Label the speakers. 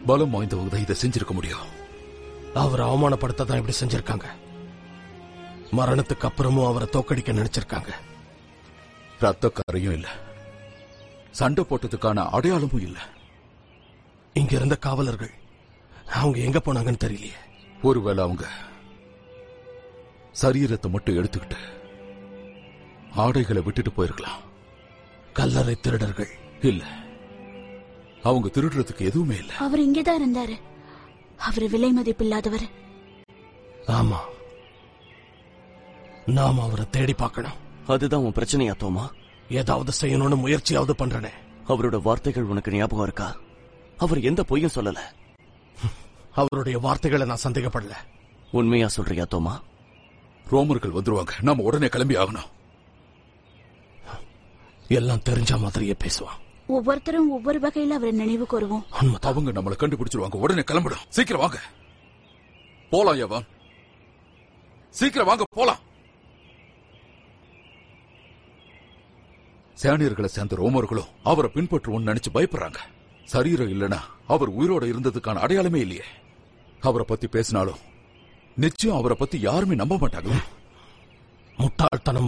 Speaker 1: பலம் வாய்ந்தவங்க தான் இதை செஞ்சிருக்க முடியும்
Speaker 2: அவரை அவமானப்படுத்த தான் இப்படி செஞ்சிருக்காங்க மரணத்துக்கு அப்புறமும் அவரை தோக்கடிக்க நினைச்சிருக்காங்க
Speaker 1: ரத்தக்காரையும் இல்ல சண்டை போட்டதுக்கான அடையாளமும் இல்ல
Speaker 2: இங்க இருந்த காவலர்கள் அவங்க எங்க போனாங்கன்னு தெரியலையே
Speaker 1: ஒருவேளை அவங்க சரீரத்தை மட்டும் எடுத்துக்கிட்டு ஆடைகளை விட்டுட்டு போயிருக்கலாம்
Speaker 2: கல்லறை திருடர்கள்
Speaker 1: இல்ல அவங்க திருடுறதுக்கு எதுவுமே இல்ல
Speaker 3: அவர் இங்கேதான் இருந்தாரு அவர் விலை மதிப்பில்லாதவர்
Speaker 2: ஆமா நாம அவரை தேடி பார்க்கணும்
Speaker 4: அதுதான் உன் பிரச்சனையா தோமா
Speaker 2: ஏதாவது செய்யணும்னு முயற்சியாவது பண்றனே
Speaker 4: அவரோட வார்த்தைகள் உனக்கு ஞாபகம் இருக்கா அவர் எந்த பொய்யும் சொல்லல
Speaker 2: அவருடைய வார்த்தைகளை நான் சந்தேகப்படல
Speaker 4: உண்மையா சொல்றியா தோமா
Speaker 1: ரோமர்கள் வந்துருவாங்க நாம உடனே கிளம்பி ஆகணும்
Speaker 2: எல்லாம் தெரிஞ்ச மாதிரியே பேசுவான்
Speaker 3: ஒவ்வொருத்தரும் ஒவ்வொரு வகையில அவரை நினைவு கூறுவோம்
Speaker 2: உண்மைதான்
Speaker 1: அவங்க நம்மளை கண்டுபிடிச்சிருவாங்க உடனே கிளம்பிடும் சீக்கிரம் வாங்க போலாம் யவான் சீக்கிரம் வாங்க போலாம் சேனியர்களை சேர்ந்த ரோமர்களும் அவரை பின்பற்றுவோம்னு நினைச்சு பயப்படுறாங்க சரீரம் இல்லனா அவர் உயிரோட இருந்ததுக்கான அடையாளமே இல்லையே அவரை பத்தி பேசினாலும் நிச்சயம் அவரை பத்தி யாருமே நம்ப மாட்டாங்க
Speaker 2: முட்டாள்தனம்